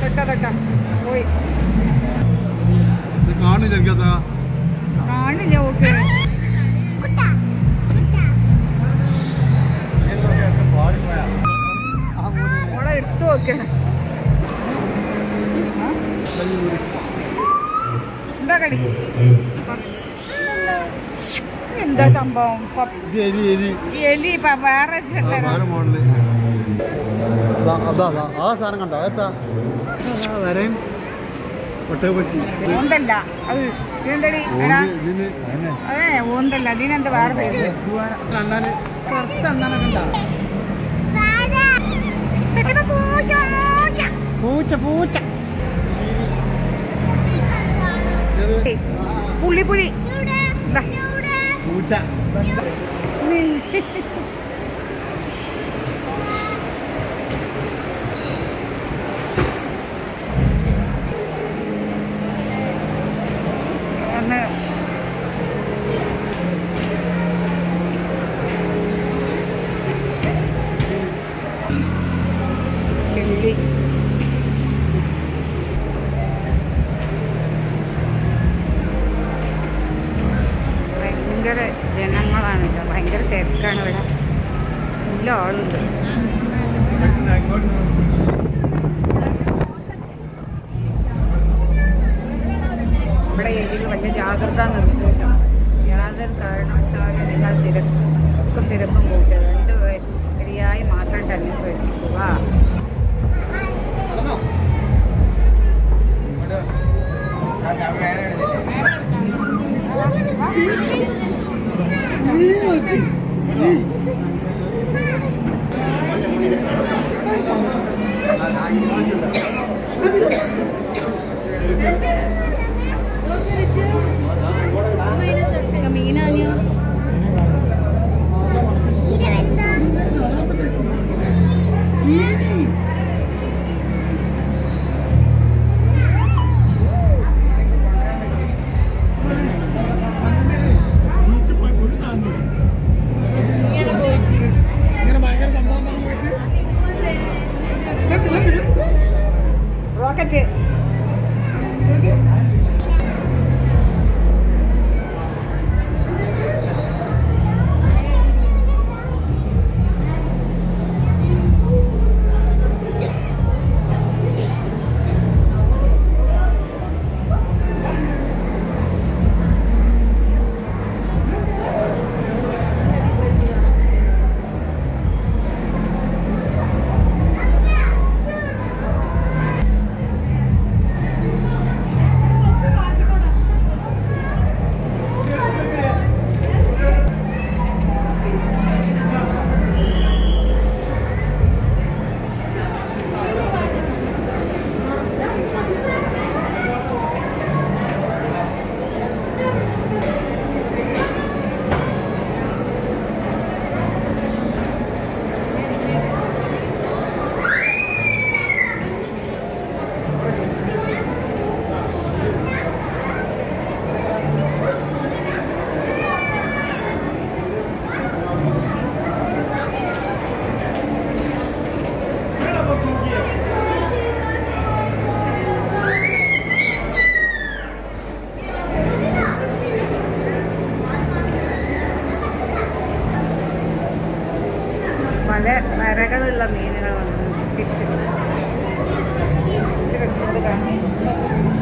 തൊട്ടാ തൊട്ടാ പോയി ഇത് കാണും ചെറുക്കത്താ കാണില്ല ഓക്കെ ഓളെ എടുത്തു നോക്കണം എന്താ കടി എന്താ സംഭവം പ- ഇത് എലി എലി എലി പ- വേറെ ആ, ചെറുക്കനാ. വേറെ മോഡല് അതാ അതാ അതാ. ആ സാധനം കണ്ടോ എത്താ വരയും ഒട്ടകപ്പശി ഓന്തല്ല അത് ഇതെന്തടി എടാ ഇതിന് അതിനെ അതെ ഓന്തല്ല അതിനെന്താ വേറെ പേര് അണ്ണാന് പുറത്ത് അണ്ണാനൊക്കെ ഉണ്ടാ പൂച്ച പൂച്ച പുള്ളി പുലി ദാ. പൂച്ച ഒന്ന് ചെല്ലി ഭയങ്കര ജനങ്ങളാണ് ഇവിടെ ഭയങ്കര തിരക്കാണ് ഇവിടെ നല്ല ആളുണ്ട് ഇവിടെ ഏരിയയിൽ വലിയ ജാഗ്രതാ നിർദ്ദേശം യാതൊരു കാരണവശാലും നിങ്ങൾ തിരക്കും തിരക്കും കൂട്ടുക രണ്ട് ശരിയായി മാത്രം തന്നെ ശ്രദ്ധിക്കുക മീനാനിയോ റോക്കറ്റ് പല വരകളുള്ള മീനുകൾ വന്നു ഫിഷ് രസമുണ്ട് കാണാൻ